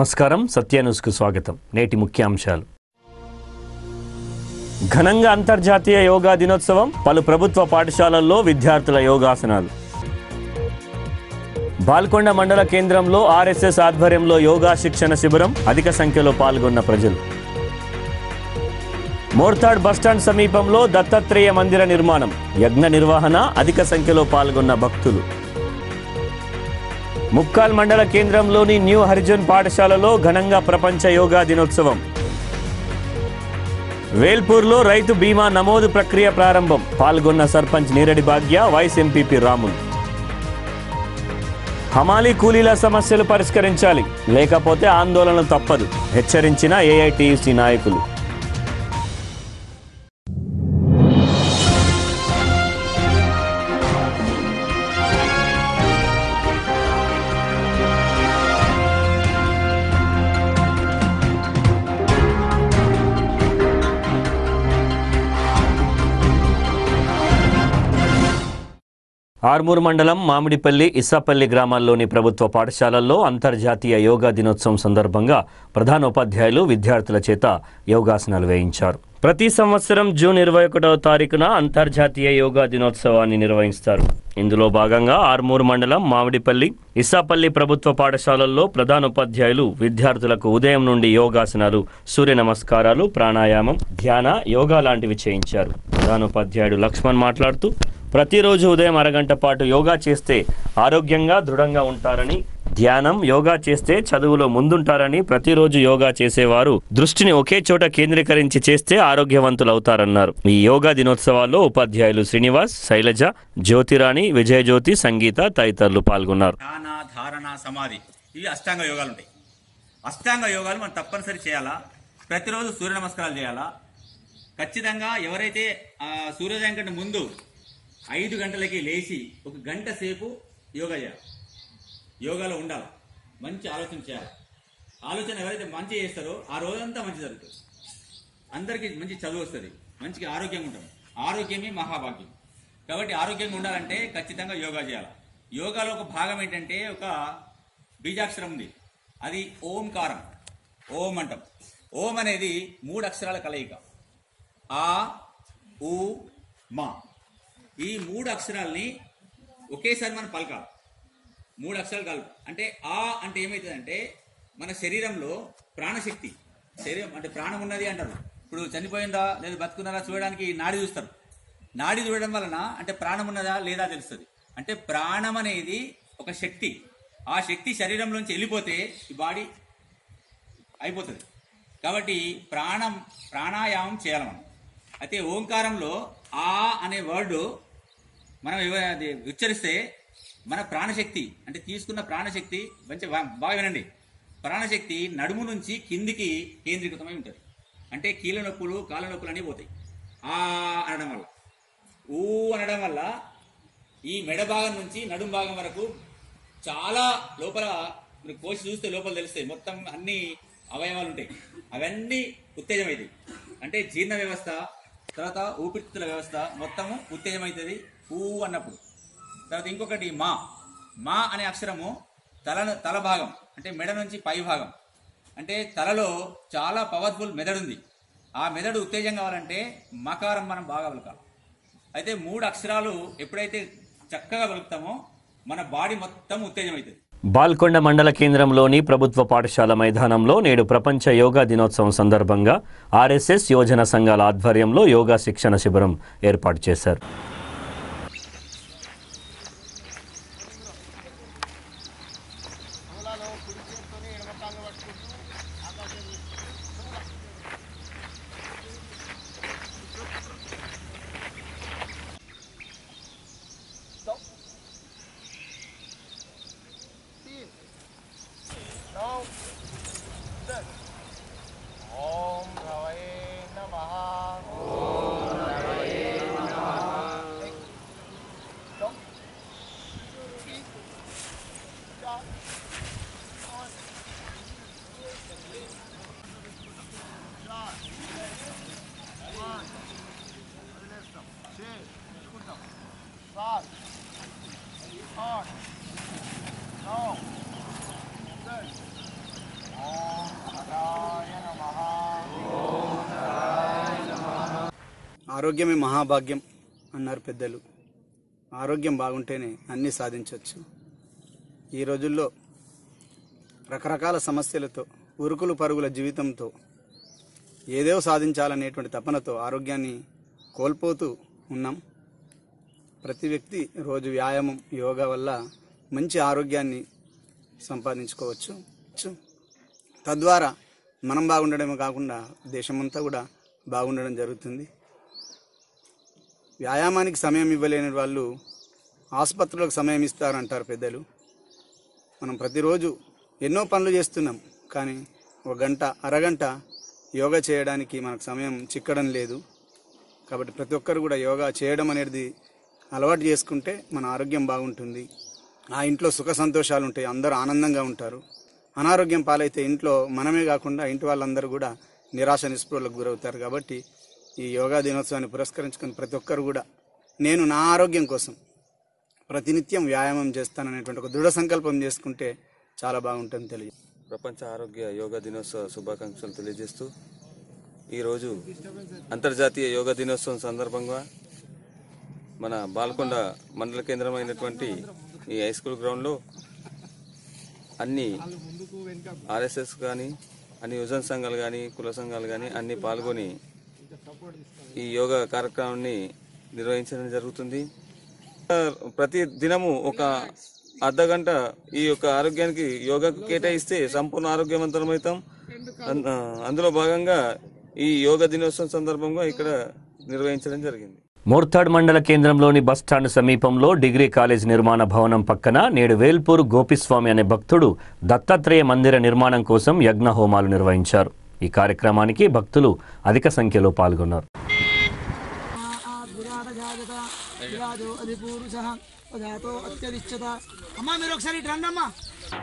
నమస్కారం సత్యాన్యూస్కు స్వాగతం నేటి ముఖ్యాంశాలు ఘనంగా అంతర్జాతీయ యోగా దినోత్సవం పలు ప్రభుత్వ పాఠశాలల్లో విద్యార్థుల యోగాసనాలు బాల్కొండ మండల కేంద్రంలో ఆర్ఎస్ఎస్ ఆధ్వర్యంలో యోగా శిక్షణ శిబిరం అధిక సంఖ్యలో పాల్గొన్న ప్రజలు మోర్తాడ్ బస్టాండ్ సమీపంలో దత్తాత్రేయ మందిర నిర్మాణం యజ్ఞ నిర్వహణ అధిక సంఖ్యలో పాల్గొన్న భక్తులు ముక్కాల్ మండల కేంద్రంలోని న్యూ హరిజన్ పాఠశాలలో ఘనంగా ప్రపంచ యోగా దినోత్సవం వేల్పూర్లో రైతు బీమా నమోదు ప్రక్రియ ప్రారంభం పాల్గొన్న సర్పంచ్ నీరడి భాగ్య వైస్ ఎంపీపీ రాములు హమాలీ కూలీల సమస్యలు పరిష్కరించాలి లేకపోతే ఆందోళన తప్పదు హెచ్చరించిన ఏఐటియుసి నాయకులు ఆర్మూర్ మండలం మామిడిపల్లి ఇస్సాపల్లి గ్రామాల్లోని ప్రభుత్వ పాఠశాలల్లో అంతర్జాతీయ యోగా దినోత్సవం సందర్భంగా ప్రధానోపాధ్యాయులు విద్యార్థుల చేత యోగాసనాలు వేయించారు ప్రతి సంవత్సరం జూన్ ఇరవై ఒకటవ తారీఖున అంతర్జాతీయ యోగా దినోత్సవాన్ని నిర్వహిస్తారు ఇందులో భాగంగా ఆర్మూర్ మండలం మామిడిపల్లి ఇస్సాపల్లి ప్రభుత్వ పాఠశాలల్లో ప్రధానోపాధ్యాయులు విద్యార్థులకు ఉదయం నుండి యోగాసనాలు సూర్య నమస్కారాలు ప్రాణాయామం ధ్యాన యోగా లాంటివి చేయించారు ప్రధానోపాధ్యాయుడు లక్ష్మణ్ మాట్లాడుతూ ప్రతిరోజు ఉదయం అరగంట పాటు యోగా చేస్తే ఆరోగ్యంగా దృఢంగా ఉంటారని ధ్యానం యోగా చేస్తే చదువులో ముందుంటారని ప్రతిరోజు యోగా చేసేవారు దృష్టిని ఒకే చోట కేంద్రీకరించి చేస్తే ఆరోగ్యవంతులవుతారన్నారు ఈ యోగా దినోత్సవాల్లో ఉపాధ్యాయులు శ్రీనివాస్ శైలజ జ్యోతిరాణి విజయజ్యోతి సంగీత తదితరులు పాల్గొన్నారు ధ్యాన ధారణ సమాధి ఇవి అష్టాంగ యోగాలు ఉంటాయి అష్టాంగ యోగాలు మనం తప్పనిసరి చేయాలా ప్రతిరోజు సూర్య నమస్కారాలు చేయాలా ఖచ్చితంగా ఎవరైతే ఆ సూర్యోదయం కంటే ముందు ఐదు గంటలకి లేచి ఒక గంట సేపు యోగా చేయాలి యోగాలో ఉండాలి మంచి ఆలోచన చేయాలి ఆలోచన ఎవరైతే మంచి చేస్తారో ఆ రోజంతా మంచి జరుగుతుంది అందరికీ మంచి చదువు వస్తుంది మంచిగా ఆరోగ్యంగా ఉంటాం ఆరోగ్యమే మహాభాగ్యం కాబట్టి ఆరోగ్యంగా ఉండాలంటే ఖచ్చితంగా యోగా చేయాలి యోగాలో ఒక భాగం ఏంటంటే ఒక బీజాక్షరం ఉంది అది ఓంకారం ఓం అంటాం ఓం అనేది మూడు అక్షరాల కలయిక ఆ ఉ మా ఈ మూడు అక్షరాల్ని ఒకేసారి మనం పలకాలి మూడు అక్షరాలు కలుపు అంటే ఆ అంటే ఏమవుతుందంటే మన శరీరంలో ప్రాణశక్తి శరీరం అంటే ప్రాణం ఉన్నది అంటారు ఇప్పుడు చనిపోయిందా లేదా బతుకున్నారా చూడడానికి నాడి చూస్తారు నాడి చూడడం వలన అంటే ప్రాణం ఉన్నదా లేదా తెలుస్తుంది అంటే ప్రాణం అనేది ఒక శక్తి ఆ శక్తి శరీరంలోంచి వెళ్ళిపోతే ఈ బాడీ అయిపోతుంది కాబట్టి ప్రాణం ప్రాణాయామం చేయాలి మనం అయితే ఓంకారంలో ఆ అనే వర్డ్ మనం ఎవ- అది ఉచ్చరిస్తే మన ప్రాణశక్తి అంటే తీసుకున్న ప్రాణశక్తి మంచి బాగా వినండి ప్రాణశక్తి నడుము నుంచి కిందికి కేంద్రీకృతమై ఉంటుంది అంటే కీళ్ళ నొప్పులు కాళ్ళ నొప్పులు అనేవి పోతాయి ఆ అనడం వల్ల ఊ అనడం వల్ల ఈ మెడ భాగం నుంచి నడుం భాగం వరకు చాలా లోపల మీరు కోసి చూస్తే లోపల తెలుస్తాయి మొత్తం అన్ని అవయవాలు ఉంటాయి అవన్నీ ఉత్తేజమవుతాయి అంటే జీర్ణ వ్యవస్థ తర్వాత ఊపిరితిత్తుల వ్యవస్థ మొత్తము ఉత్తేజమవుతుంది ఊ అన్నప్పుడు తర్వాత ఇంకొకటి మా మా అనే అక్షరము తల తల భాగం అంటే మెడ నుంచి పై భాగం అంటే తలలో చాలా పవర్ఫుల్ మెదడు ఉంది ఆ మెదడు ఉత్తేజం కావాలంటే మకారం మనం బాగా పలకాలి అయితే మూడు అక్షరాలు ఎప్పుడైతే చక్కగా పలుకుతామో మన బాడీ మొత్తం ఉత్తేజం అవుతుంది బాల్కొండ మండల కేంద్రంలోని ప్రభుత్వ పాఠశాల మైదానంలో నేడు ప్రపంచ యోగా దినోత్సవం సందర్భంగా ఆర్ఎస్ఎస్ యోజన సంఘాల ఆధ్వర్యంలో యోగా శిక్షణ శిబిరం ఏర్పాటు చేశారు ओम भवये नमः ओम भवये नमः सात आठ नौ दस ఆరోగ్యమే మహాభాగ్యం అన్నారు పెద్దలు ఆరోగ్యం బాగుంటేనే అన్నీ సాధించవచ్చు ఈ రోజుల్లో రకరకాల సమస్యలతో ఉరుకులు పరుగుల జీవితంతో ఏదో సాధించాలనేటువంటి తపనతో ఆరోగ్యాన్ని కోల్పోతూ ఉన్నాం ప్రతి వ్యక్తి రోజు వ్యాయామం యోగా వల్ల మంచి ఆరోగ్యాన్ని సంపాదించుకోవచ్చు చ్చు. తద్వారా మనం బాగుండడమే కాకుండా దేశమంతా కూడా బాగుండడం జరుగుతుంది వ్యాయామానికి సమయం ఇవ్వలేని వాళ్ళు ఆసుపత్రులకు సమయం ఇస్తారంటారు పెద్దలు మనం ప్రతిరోజు ఎన్నో పనులు చేస్తున్నాం కానీ ఒక గంట అరగంట యోగా చేయడానికి మనకు సమయం చిక్కడం లేదు కాబట్టి ప్రతి ఒక్కరు కూడా యోగా చేయడం అనేది అలవాటు చేసుకుంటే మన ఆరోగ్యం బాగుంటుంది ఆ ఇంట్లో సుఖ సంతోషాలు ఉంటాయి అందరూ ఆనందంగా ఉంటారు అనారోగ్యం పాలైతే ఇంట్లో మనమే కాకుండా ఇంటి వాళ్ళందరూ కూడా నిరాశ నిస్పృహలకు గురవుతారు కాబట్టి ఈ యోగా దినోత్సవాన్ని పురస్కరించుకుని ప్రతి ఒక్కరు కూడా నేను నా ఆరోగ్యం కోసం ప్రతినిత్యం వ్యాయామం చేస్తాననేటువంటి ఒక దృఢ సంకల్పం చేసుకుంటే చాలా బాగుంటుంది తెలియదు ప్రపంచ ఆరోగ్య యోగా దినోత్సవ శుభాకాంక్షలు తెలియజేస్తూ ఈరోజు అంతర్జాతీయ యోగా దినోత్సవం సందర్భంగా మన బాల్కొండ మండల కేంద్రమైనటువంటి ఈ హై స్కూల్ గ్రౌండ్లో అన్ని ఆర్ఎస్ఎస్ కానీ అన్ని యువజన సంఘాలు కానీ కుల సంఘాలు కానీ అన్ని పాల్గొని ఈ యోగా కార్యక్రమాన్ని నిర్వహించడం జరుగుతుంది ప్రతి దినము ఒక అర్ధ గంట ఈ యొక్క ఆరోగ్యానికి యోగాకు కేటాయిస్తే సంపూర్ణ ఆరోగ్యవంతమవుతాం అన్- ఆ, అందులో భాగంగా ఈ యోగా దినోత్సవం సందర్భంగా ఇక్కడ నిర్వహించడం జరిగింది మోర్తాడ్ మండల కేంద్రంలోని బస్టాండ్ సమీపంలో డిగ్రీ కాలేజ్ నిర్మాణ భవనం పక్కన నేడు వేల్పూర్ గోపిస్వామి అనే భక్తుడు దత్తాత్రేయ మందిర నిర్మాణం కోసం యజ్ఞ హోమాలు నిర్వహించారు ఈ కార్యక్రమానికి భక్తులు అధిక సంఖ్యలో పాల్గొన్నారు అమ్మా మీరు ఒకసారి ఇటు రండి అమ్మా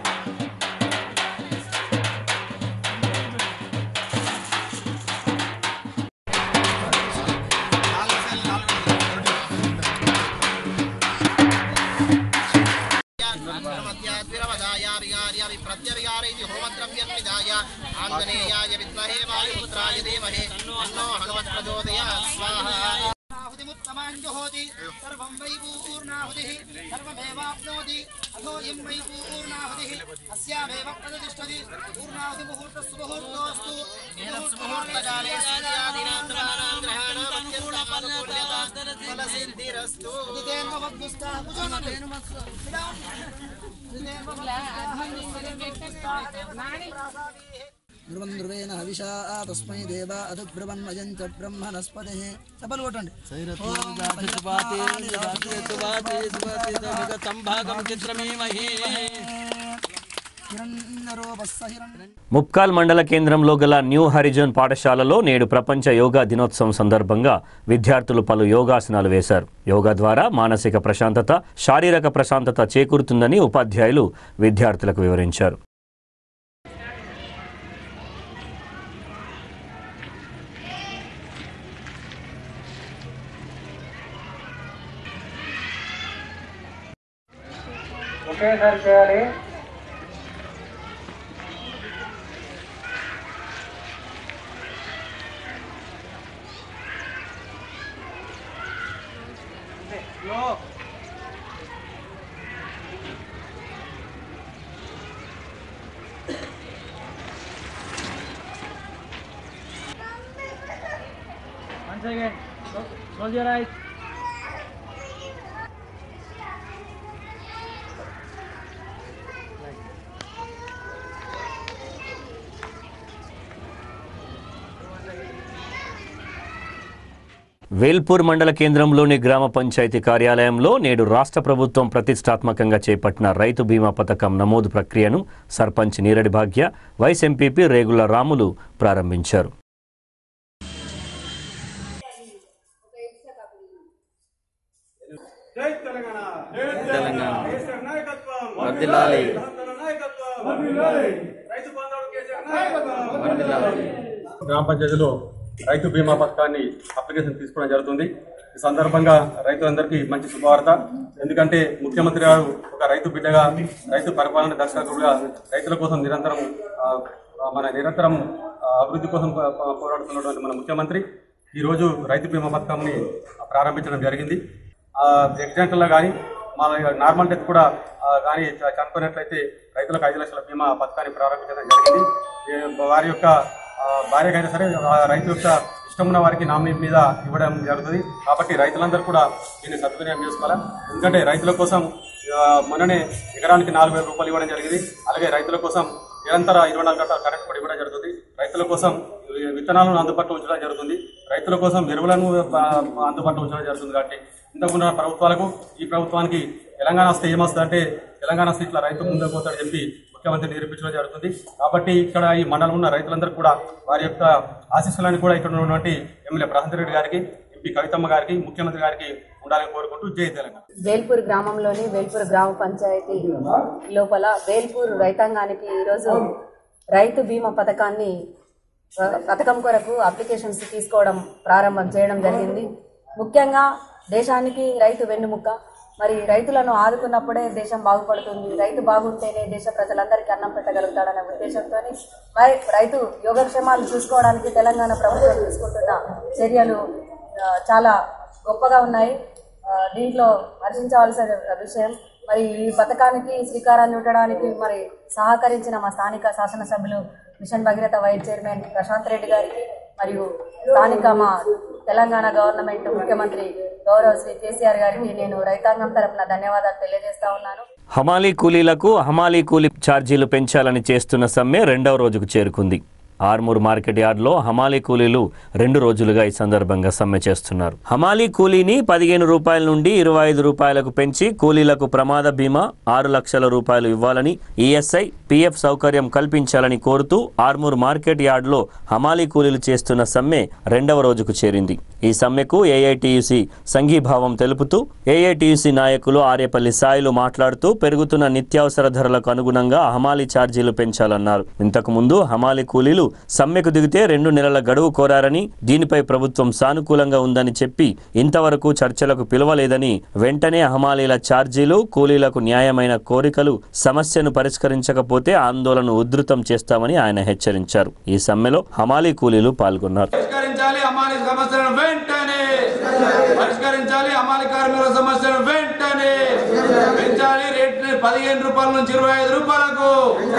ఆంజనేయాయ విద్మహే వాయుపుత్రాయ ధీమహి తన్నో హనుమత్ప్రచోదయాత్ స్వాహా ఆహుతిముత్తమాంజుహోతి సర్వం వై పూర్ణాహుతిః సర్వమేవాప్నోతి అథో ఇం వై పూర్ణాహుతిః అస్యామేవ ప్రతిష్టతి పూర్ణాహుతి ముహూర్తస్సు ముహూర్తోస్తు ముహూర్తకాలే సూర్యాదీనాం గ్రహాణాం గ్రహాణామత్యర్థానుకూల్యత ఫలసిద్ధిరస్తు ఉదితేన వద్దుస్తా కుజోనమేనుమస్సు ధ్రువేణ హవిషా తస్మై దేవ అధుబ్రవన్మయం చ బ్రహ్మణస్పతి చెప్పలు కొట్టండి హిరణ్యరూపస్స హిరణ్య ముప్కాల్ మండల కేంద్రంలో గల న్యూ హరిజోన్ పాఠశాలలో నేడు ప్రపంచ యోగా దినోత్సవం సందర్భంగా విద్యార్థులు పలు యోగాసనాలు వేశారు యోగా ద్వారా మానసిక ప్రశాంతత శారీరక ప్రశాంతత చేకూరుతుందని ఉపాధ్యాయులు విద్యార్థులకు వివరించారు ఒకేసారి చేయాలి Once again, close your eyes. Velpur మండల కేంద్రంలోని గ్రామ పంచాయతీ కార్యాలయంలో నేడు రాష్ట్ర ప్రభుత్వం ప్రతిష్టాత్మకంగా చేపట్టిన రైతు బీమా పథకం నమోదు ప్రక్రియను సర్పంచ్ నీరడి భాగ్య వైస్ ఎంపీపీ రేగుల రాములు ప్రారంభించారు గ్రామ పంచాయతీలో రైతు బీమా పథకాన్ని అప్లికేషన్ తీసుకోవడం జరుగుతుంది ఈ సందర్భంగా రైతులందరికీ మంచి శుభవార్త ఎందుకంటే ముఖ్యమంత్రి గారు ఒక రైతు బిడ్డగా రైతు పరిపాలన దర్శకుడుగా రైతుల కోసం నిరంతరం ఆ, మన నిరంతరం ఆ, అభివృద్ధి కోసం పో- పో- పోరాడుతున్నటువంటి మన ముఖ్యమంత్రి ఈరోజు రైతు బీమా పథకంని ప్రారంభించడం జరిగింది ఆ, ఎగ్జాంపుల్లో కానీ మా నార్మల్ డెత్ కూడా ఆ, కానీ చ- చనిపోయినట్లయితే రైతులకు ఐదు లక్షల బీమా పథకాన్ని ప్రారంభించడం జరిగింది ఏ, వారి యొక్క ఆ, భార్యకైనా సరే ఆ రైతు యొక్క ఇష్టం ఉన్న వారికి నామినీ మీద ఇవ్వడం జరుగుతుంది కాబట్టి రైతులందరూ కూడా దీన్ని సద్వినియోగం చేసుకోవాలి ఎందుకంటే రైతుల కోసం ఆ, మొన్ననే ఎకరానికి నాలుగు వేల రూపాయలు ఇవ్వడం జరిగింది అలాగే రైతుల కోసం నిరంతర ఇరవై నాలుగు గంటల కరెంట్ కూడా ఇవ్వడం జరుగుతుంది రైతుల కోసం వి- విత్తనాలను అందుబాటులో ఉంచడం జరుగుతుంది రైతుల కోసం ఎరువులను ఆ, అందుబాటులో ఉంచడం జరుగుతుంది కాబట్టి ఇంతకుముందు ఉన్న ప్రభుత్వాలకు ఈ ప్రభుత్వానికి తెలంగాణ వస్తే ఏమొస్తుంది అంటే తెలంగాణ వస్తే ఇట్లా రైతు ముందుకు పోతాడని చెప్పి ముఖ్యమంత్రి నిరూపించడం జరుగుతుంది కాబట్టి ఇక్కడ ఈ మండలం ఉన్న రైతులందరూ కూడా వారి యొక్క ఆశీస్సులను కూడా ఇక్కడ ఉన్నటువంటి ఎమ్మెల్యే ప్రశాంత్ రెడ్డి గారికి ఎంపీ కవితమ్మ గారికి ముఖ్యమంత్రి గారికి ఉండాలని కోరుకుంటూ జై తెలంగాణ వేల్పూర్ గ్రామంలోని వేల్పూర్ గ్రామ పంచాయతీ లోపల వేల్పూర్ రైతాంగానికి ఈరోజు రైతు బీమా పథకాన్ని ఆ, పథకం కొరకు అప్లికేషన్స్ తీసుకోవడం ప్రారంభం చేయడం జరిగింది ముఖ్యంగా దేశానికి రైతు వెన్నుముక్క మరి రైతులను ఆదుకున్నప్పుడే దేశం బాగుపడుతుంది రైతు బాగుంటేనే దేశ ప్రజలందరికీ అన్నం పెట్టగలుగుతాడనే ఉద్దేశంతో మరి రైతు యోగక్షేమాలు చూసుకోవడానికి తెలంగాణ ప్రభుత్వం తీసుకుంటున్న చర్యలు ఆ, చాలా గొప్పగా ఉన్నాయి ఆ, దీంట్లో హర్షించవలసిన విషయం మరి ఈ పథకానికి శ్రీకారం చుట్టడానికి మరి సహకరించిన మా స్థానిక శాసనసభ్యులు mission Bhagiratha vice chairman Prashanth Reddy గారికి మరియు స్థానిక మా తెలంగాణ గవర్నమెంట్ ముఖ్యమంత్రి గౌరవ శ్రీ కేసీఆర్ గారికి నేను రైతాంగం తరపున ధన్యవాదాలు తెలియజేస్తా ఉన్నాను హమాలీ కూలీలకు హమాలీ కూలీ ఛార్జీలు పెంచాలని చేస్తున్న సమ్మె రెండవ రోజుకు చేరుకుంది ఆర్మూర్ మార్కెట్ యార్డ్లో హమాలీ కూలీలు రెండు రోజులుగా ఈ సందర్భంగా సమ్మె చేస్తున్నారు హమాలీ కూలీని పదిహేను రూపాయల నుండి ఇరవై ఐదు రూపాయలకు పెంచి కూలీలకు ప్రమాద బీమా ఆరు లక్షల రూపాయలు ఇవ్వాలని ఈఎస్ఐ పీఎఫ్ సౌకర్యం కల్పించాలని కోరుతూ ఆర్మూర్ మార్కెట్ యార్డ్లో హమాలీ కూలీలు చేస్తున్న సమ్మె రెండవ రోజుకు చేరింది ఈ సమ్మెకు ఏఐటియుసి సంఘీభావం తెలుపుతూ ఏఐటియుసి నాయకులు ఆర్యపల్లి సాయిలు మాట్లాడుతూ పెరుగుతున్న నిత్యావసర ధరలకు అనుగుణంగా హమాలీ ఛార్జీలు పెంచాలన్నారు ఇంతకు ముందు హమాలీ కూలీలు సమ్మెకు దిగితే రెండు నెలల గడువు కోరారని దీనిపై ప్రభుత్వం సానుకూలంగా ఉందని చెప్పి ఇంతవరకు చర్చలకు పిలవలేదని వెంటనే హమాలీల ఛార్జీలు కూలీలకు న్యాయమైన కోరికలు సమస్యను పరిష్కరించకపోతే ఆందోళన ఉధృతం చేస్తామని ఆయన హెచ్చరించారు ఈ సమ్మెలో హమాలీ కూలీలు పాల్గొన్నారు పరిష్కరించాలి అమాలి సమస్యలను వెంటనే పరిష్కరించాలి అమాలి కార్మికుల సమస్యలను వెంటనే పెంచాలి రేట్ పదిహేను రూపాయల నుంచి ఇరవై ఐదు రూపాయలకు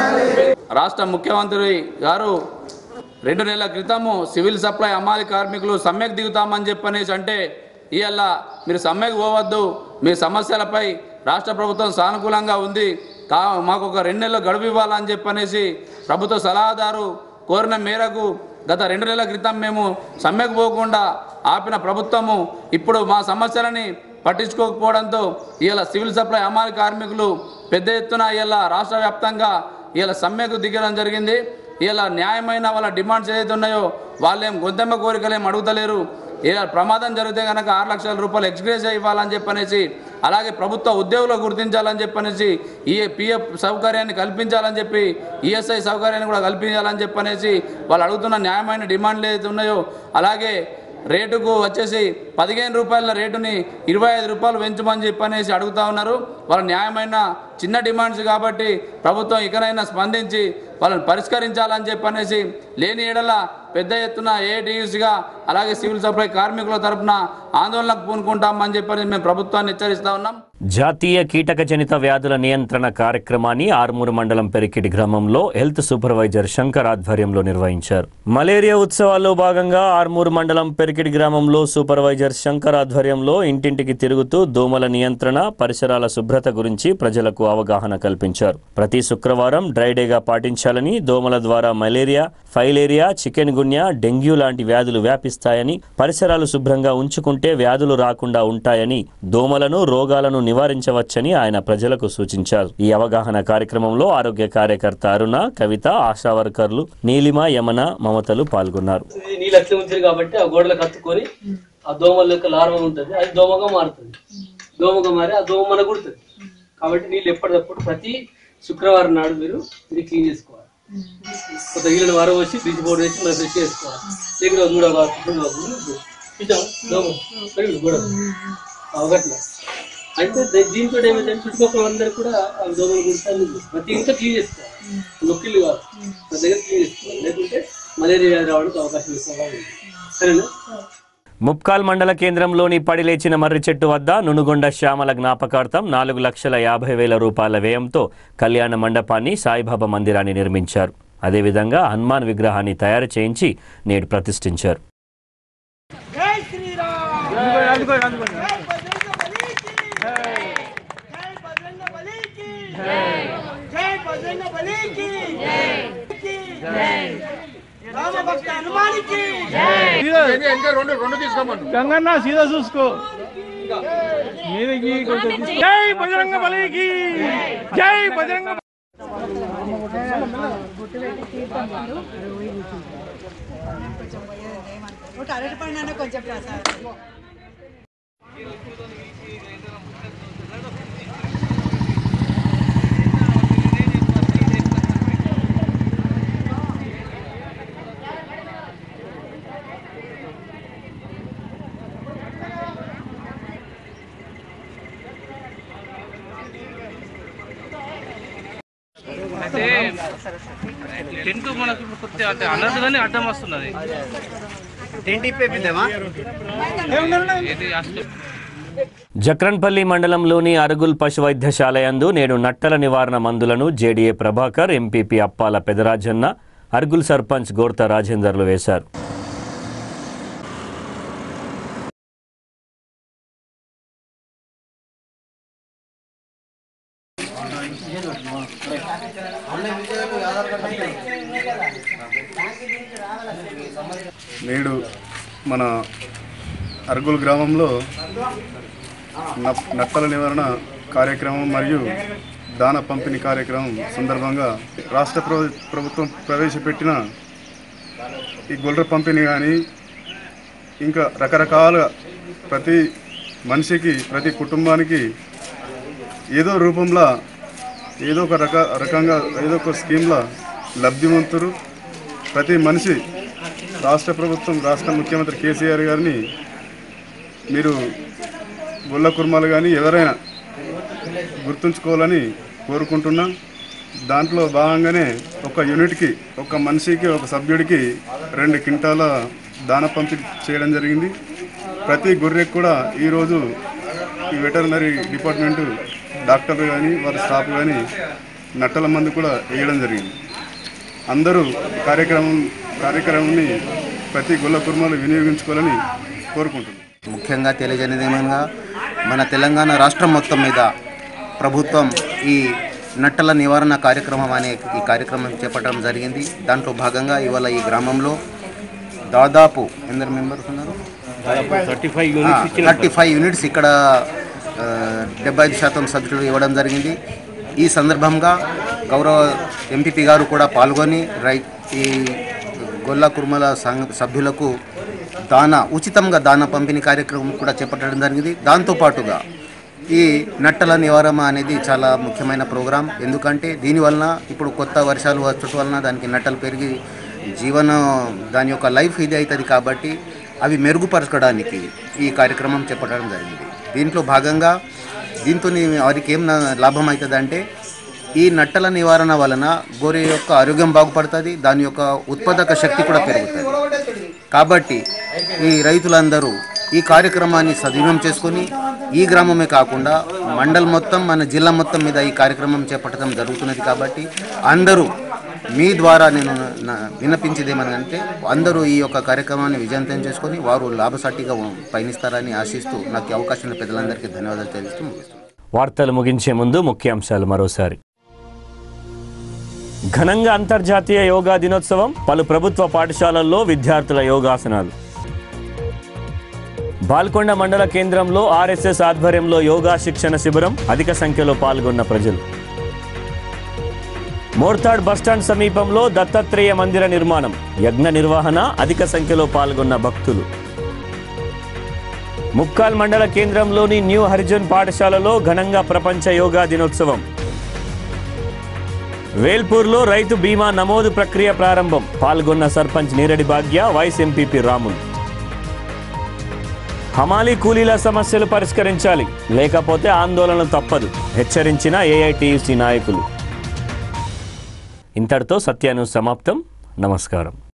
రాష్ట్ర ముఖ్యమంత్రి గారు రెండు నెలల క్రితము సివిల్ సప్లై అమాలి కార్మికులు సమ్మెకు దిగుతామని చెప్పనేసి అంటే ఇవాళ మీరు సమ్మెకు పోవద్దు మీ సమస్యలపై రాష్ట్ర ప్రభుత్వం సానుకూలంగా ఉంది కా మాకు ఒక రెండు నెలలు గడువు ఇవ్వాలని చెప్పనేసి ప్రభుత్వ సలహాదారు కోరిన మేరకు గత రెండు నెలల క్రితం మేము సమ్మెకు పోకుండా ఆపిన ప్రభుత్వము ఇప్పుడు మా సమస్యలని పట్టించుకోకపోవడంతో ఇవాళ సివిల్ సప్లై అమాలి కార్మికులు పెద్ద ఎత్తున ఇవాళ రాష్ట్ర వ్యాప్తంగా ఇవాళ సమ్మెకు దిగడం జరిగింది ఇలా న్యాయమైన వాళ్ళ డిమాండ్స్ ఏదైతే ఉన్నాయో వాళ్ళేం గొంతెమ్మ కోరికలేం అడుగుతలేరు ఇలా ప్రమాదం జరిగితే కనుక ఆరు లక్షల రూపాయలు ఎక్స్గ్రేజ్ ఇవ్వాలని చెప్పనేసి అలాగే ప్రభుత్వ ఉద్యోగులు గుర్తించాలని చెప్పనేసి ఈ పిఎఫ్ సౌకర్యాన్ని కల్పించాలని చెప్పి ఈఎస్ఐ సౌకర్యాన్ని కూడా కల్పించాలని చెప్పనేసి వాళ్ళు అడుగుతున్న న్యాయమైన డిమాండ్లు ఏదైతే ఉన్నాయో అలాగే రేటుకు వచ్చేసి పదిహేను రూపాయల రేటుని ఇరవై ఐదు రూపాయలు పెంచమని చెప్పనేసి అడుగుతా ఉన్నారు వాళ్ళ న్యాయమైన చిన్న డిమాండ్స్ కాబట్టి ప్రభుత్వం ఇకనైనా స్పందించి వాళ్ళని పరిష్కరించాలని చెప్పనేసి లేని ఏడల పెద్ద ఎత్తున ఏటీయూసీగా అలాగే సివిల్ సప్లై కార్మికుల తరపున ఆందోళనకు పూనుకుంటామని చెప్పని మేము ప్రభుత్వాన్ని హెచ్చరిస్తా ఉన్నాం జాతీయ కీటకజనిత వ్యాధుల నియంత్రణ కార్యక్రమాన్ని ఆర్మూరు మండలం పెరికిడి గ్రామంలో హెల్త్ సూపర్వైజర్ శంకర్ ఆధ్వర్యంలో నిర్వహించారు మలేరియా ఉత్సవాల్లో భాగంగా ఆర్మూరు మండలం పెరికిడి గ్రామంలో సూపర్వైజర్ శంకర్ ఆధ్వర్యంలో ఇంటింటికి తిరుగుతూ దోమల నియంత్రణ పరిసరాల శుభ్రత గురించి ప్రజలకు అవగాహన కల్పించారు ప్రతి శుక్రవారం డ్రై డేగా పాటించాలని దోమల ద్వారా malaria filaria chikungunya dengue లాంటి వ్యాధులు వ్యాపిస్తాయని పరిసరాలు శుభ్రంగా ఉంచుకుంటే వ్యాధులు రాకుండా ఉంటాయని దోమలను రోగాలను నివారించవచ్చని ఆయన ప్రజలకు సూచించారు ఈ అవగాహన కార్యక్రమంలో ఆరోగ్య కార్యకర్త అరుణ కవిత ఆశా వర్కర్లు నీలిమ యమన మమతలు పాల్గొన్నారు ఇది నీళ్ళు అట్లే ఉంచారు కాబట్టి ఆ గోడలకు కత్తుకొని ఆ దోమల యొక్క లార్వ ఉంటుంది అది దోమగా మారుతుంది దోమగా మారి ఆ దోమ మన కుడుతుంది కాబట్టి నీళ్ళు ఎప్పటికప్పుడు ప్రతి శుక్రవారం నాడు మీరు ఇది క్లీన్ చేసుకోవాలి కొత్త నీళ్ళని వారం వచ్చి బ్లీచ్ పౌడర్ వేసి మనం ఫ్రెష్ చేసుకోవాలి దగ్గర మూడో చూసాం దోమ పెరుగుడు గోడ ఒకట్లా అంటే దే- దీంతో ఏమైతే చుట్టుపక్కల అందరూ కూడా ఆ దోమలు గుర్తాలు ప్రతి ఇంట్లో క్లీన్ చేసుకోవాలి నొక్కిళ్ళు కాదు ప్రతి దగ్గర క్లీన్ చేసుకోవాలి లేకుంటే మలేరియా వ్యాధి రావడానికి అవకాశం ఎక్కువగా ఉంది సరేనా ముప్కాల్ మండల కేంద్రంలోని పడిలేచిన మర్రి చెట్టు వద్ద నునుగొండ శ్యామల జ్ఞాపకార్థం నాలుగు లక్షల యాభై వేల రూపాయల వ్యయంతో కళ్యాణ మండపాన్ని సాయిబాబా మందిరాన్ని నిర్మించారు అదేవిధంగా హనుమాన్ విగ్రహాన్ని తయారు చేయించి నేడు ప్రతిష్ఠించారు జై శ్రీరామ్ జై బజరంగ బలికి జై బజరంగ బలికి జై రామ భక్త హనుమానికి గంగన్న సీదా చూసుకో మీదకి కొంచెం జై బజరంగ బలికి జై బజరంగ కొంచెం ప్రసాదం అయితే టెంట్ మనకు ఇప్పుడు కొద్దిగా అంటే అన్నట్టుగానే అడ్డం వస్తున్నది టెంట్ ఇప్పేద్దామా ఇది అసలు జక్రన్పల్లి మండలంలోని అరుగుల్ పశు వైద్యశాలయందు నేడు నట్టల నివారణ మందులను జేడీఏ ప్రభాకర్ ఎంపీపీ అప్పాల పెదరాజన్న అరుగుల్ సర్పంచ్ గోర్త రాజేందర్లు వేశారు నేడు మన అరుగుల్ గ్రామంలో న- నట్టల నివారణ కార్యక్రమం మరియు దాన పంపిణీ కార్యక్రమం సందర్భంగా రాష్ట్ర ప్రభు- ప్రభుత్వం ప్రవేశపెట్టిన ఈ గొర్రె పంపిణీ కానీ ఇంకా రకరకాల ప్రతి మనిషికి ప్రతి కుటుంబానికి ఏదో రూపంలో ఏదో ఒక రక రకంగా ఏదో ఒక స్కీమ్లో లబ్ధివంతులు ప్రతి మనిషి రాష్ట్ర ప్రభుత్వం రాష్ట్ర ముఖ్యమంత్రి కేసీఆర్ గారిని మీరు గొల్ల కుర్మాలు కానీ ఎవరైనా గుర్తుంచుకోవాలని కోరుకుంటున్నా దాంట్లో భాగంగానే ఒక యూనిట్కి ఒక మనిషికి ఒక సభ్యుడికి రెండు క్వింటాల దాన పంపిణీ చేయడం జరిగింది ప్రతి గొర్రెకి కూడా ఈరోజు ఈ వెటర్నరీ డిపార్ట్మెంటు డాక్టర్లు కానీ వారి స్టాఫ్ కానీ నట్టల మందు కూడా వేయడం జరిగింది అందరూ ఈ కార్యక్రమం కార్యక్రమాన్ని ప్రతి గొల్ల కుర్మాలు వినియోగించుకోవాలని కోరుకుంటున్నాను ముఖ్యంగా తెలియజేయనిది ఏమనగా మన తెలంగాణ రాష్ట్రం మొత్తం మీద ప్రభుత్వం ఈ నట్టల నివారణ కార్యక్రమం అనే ఈ కార్యక్రమం చేపట్టడం జరిగింది దాంట్లో భాగంగా ఇవాళ ఈ గ్రామంలో దాదాపు ఎందరు మెంబర్స్ ఉన్నారు థర్టీ ఫైవ్ యూనిట్స్ ఇచ్చిన థర్టీ ఫైవ్ యూనిట్స్ ఇక్కడ ఆ, డెబ్బై ఐదు శాతం సబ్సిడీ ఇవ్వడం జరిగింది ఈ సందర్భంగా గౌరవ ఎంపీపీ గారు కూడా పాల్గొని రై ఈ గొల్ల కుర్మల సంఘ సభ్యులకు దాన ఉచితంగా దాన పంపిణీ కార్యక్రమం కూడా చేపట్టడం జరిగింది దాంతోపాటుగా ఈ నట్టల నివారణ అనేది చాలా ముఖ్యమైన ప్రోగ్రాం ఎందుకంటే దీనివలన ఇప్పుడు కొత్త వర్షాలు వచ్చటం వలన దానికి నట్టలు పెరిగి జీవన దాని యొక్క లైఫ్ ఇది అవుతుంది కాబట్టి అవి మెరుగుపరచడానికి ఈ కార్యక్రమం చేపట్టడం జరిగింది దీంట్లో భాగంగా దీంతో వారికి ఏం నా- లాభం అవుతుంది అంటే ఈ నట్టల నివారణ వలన గొర్రె యొక్క ఆరోగ్యం బాగుపడుతుంది దాని యొక్క ఉత్పాదక శక్తి కూడా పెరుగుతుంది కాబట్టి ఈ రైతులందరూ ఈ కార్యక్రమాన్ని సద్వినియోగం చేసుకొని ఈ గ్రామమే కాకుండా మండల్ మొత్తం మన జిల్లా మొత్తం మీద ఈ కార్యక్రమం చేపట్టడం జరుగుతున్నది కాబట్టి అందరూ మీ ద్వారా నేను నా- విన్నపించేది ఏమనంటే అందరూ ఈ యొక్క కార్యక్రమాన్ని విజయవంతం చేసుకొని వారు లాభసాటిగా పయనిస్తారని ఆశిస్తూ నాకు ఈ అవకాశం ఇచ్చిన పెద్దలందరికీ ధన్యవాదాలు తెలియజేస్తూ ముగిస్తున్నాను. వార్తలు ముగించే ముందు ముఖ్యాంశాలు మరోసారి ఘనంగా అంతర్జాతీయ యోగా దినోత్సవం పలు ప్రభుత్వ పాఠశాలల్లో విద్యార్థుల యోగాసనాలు బాల్కొండ మండల కేంద్రంలో ఆర్ఎస్ఎస్ ఆధ్వర్యంలో యోగా శిక్షణ శిబిరం అధిక సంఖ్యలో పాల్గొన్న ప్రజలు మోర్తాడ్ బస్టాండ్ సమీపంలో దత్తాత్రేయ మందిర నిర్మాణం యజ్ఞ నిర్వహణ అధిక సంఖ్యలో పాల్గొన్న భక్తులు ముక్కాల్ మండల కేంద్రంలోని న్యూ హరిజన్ పాఠశాలలో ఘనంగా ప్రపంచ యోగా దినోత్సవం వేల్పూర్లో రైతు బీమా నమోదు ప్రక్రియ ప్రారంభం పాల్గొన్న సర్పంచ్ నీరడి భాగ్య వైస్ ఎంపీపీ రాములు హమాలీ కూలీల సమస్యలు పరిష్కరించాలి లేకపోతే ఆందోళన తప్పదు హెచ్చరించిన ఏఐటీయూసీ నాయకులు ఇంతటితో సత్యాను సమాప్తం నమస్కారం